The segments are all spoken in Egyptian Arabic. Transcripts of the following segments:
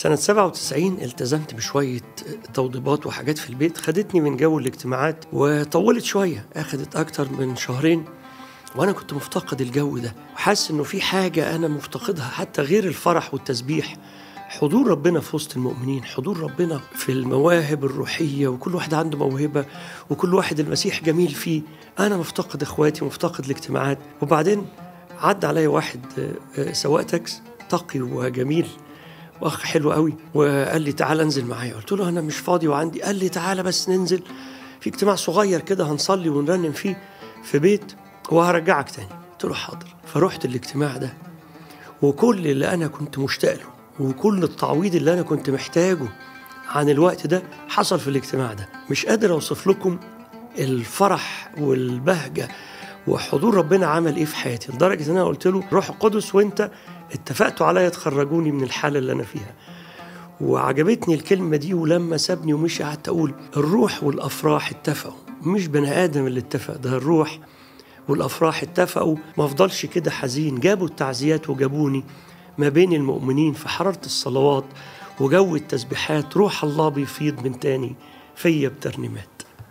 سنة 97 التزمت بشوية توضيبات وحاجات في البيت خدتني من جو الاجتماعات وطولت شوية أخدت أكتر من شهرين وأنا كنت مفتقد الجو ده وحاسس إنه في حاجة أنا مفتقدها حتى غير الفرح والتسبيح حضور ربنا في وسط المؤمنين حضور ربنا في المواهب الروحية وكل واحد عنده موهبة وكل واحد المسيح جميل فيه أنا مفتقد إخواتي مفتقد الاجتماعات وبعدين عدى عليا واحد سواق تاكس تقي وجميل واخ حلو قوي وقال لي تعال انزل معايا قلت له انا مش فاضي وعندي قال لي تعالى بس ننزل في اجتماع صغير كده هنصلي ونرنم فيه في بيت وهرجعك تاني قلت له حاضر فرحت الاجتماع ده وكل اللي انا كنت مشتاق له وكل التعويض اللي انا كنت محتاجه عن الوقت ده حصل في الاجتماع ده مش قادر اوصف لكم الفرح والبهجه وحضور ربنا عمل ايه في حياتي لدرجه ان انا قلت له روح القدس وانت اتفقتوا عليا تخرجوني من الحاله اللي انا فيها وعجبتني الكلمه دي ولما سابني ومشي قعدت اقول الروح والافراح اتفقوا مش بني ادم اللي اتفق ده الروح والافراح اتفقوا ما افضلش كده حزين جابوا التعزيات وجابوني ما بين المؤمنين في حراره الصلوات وجو التسبيحات روح الله بيفيض من تاني فيا بترنيمات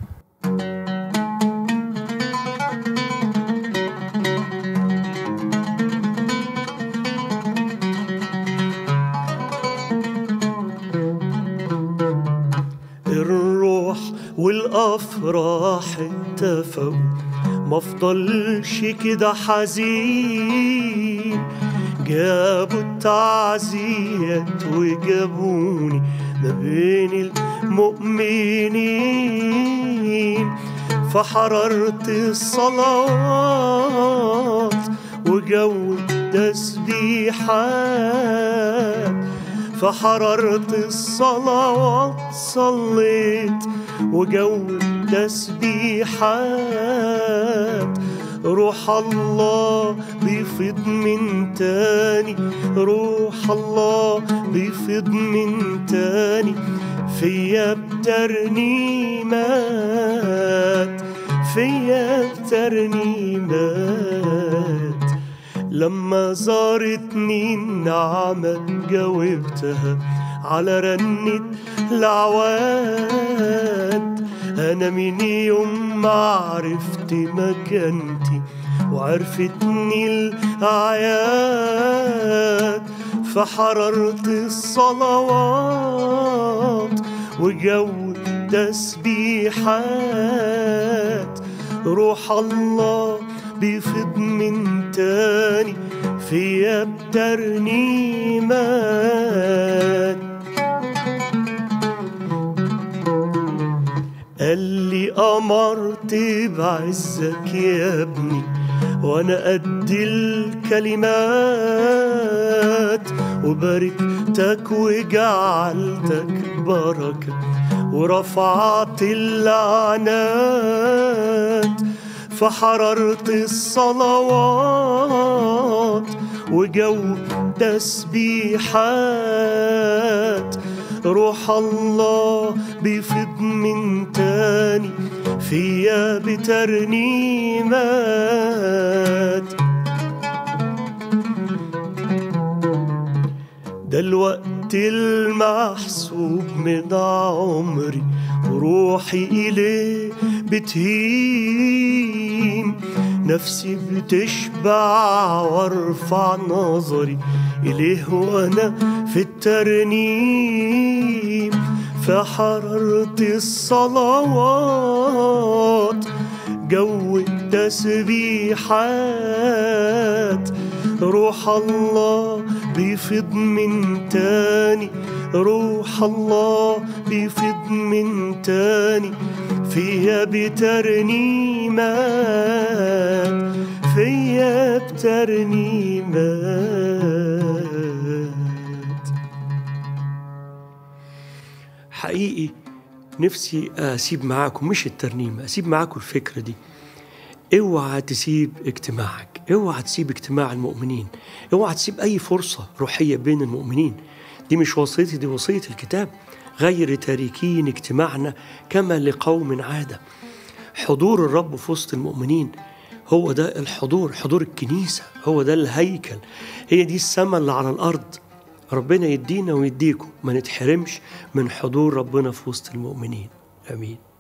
الروح والافراح اتفقوا ما افضلش كده حزين جابوا التعزيات وجابوني ما بين المؤمنين فحررت الصلوات وجو التسبيحات فحررت الصلوات صليت وجو التسبيحات روح الله بيفيض من تاني روح الله بيفيض من تاني فيا بترنيمات فيا بترنيمات لما زارتني النعمة جاوبتها على رنة العواد أنا من يوم ما عرفت مكانتي وعرفتني الأعياد فحررت الصلوات وجو تسبيحات روح الله بيفيض من تاني فيا بترنيمات قال لي أمرت بعزك يا ابني وأنا قد الكلمات وباركتك وجعلتك بركة ورفعت اللعنات فحررت الصلوات وجو تسبيحات روح الله بيفيض من تاني فيا بترنيمات ده الوقت المحسوب من عمري وروحي إليه بتهين نفسي بتشبع وارفع نظري إليه وأنا في الترنيم فحررت الصلوات جو التسبيحات روح الله بيفيض من تاني روح الله بيفيض من تاني فيا بترنيمات فيا بترنيمات حقيقي نفسي اسيب معاكم مش الترنيمه اسيب معاكم الفكره دي اوعى تسيب اجتماعك اوعى تسيب اجتماع المؤمنين اوعى تسيب اي فرصه روحيه بين المؤمنين دي مش وصيتي دي وصيه الكتاب غير تاركين اجتماعنا كما لقوم عاده حضور الرب في وسط المؤمنين هو ده الحضور حضور الكنيسه هو ده الهيكل هي دي السماء اللي على الارض ربنا يدينا ويديكم ما نتحرمش من حضور ربنا في وسط المؤمنين امين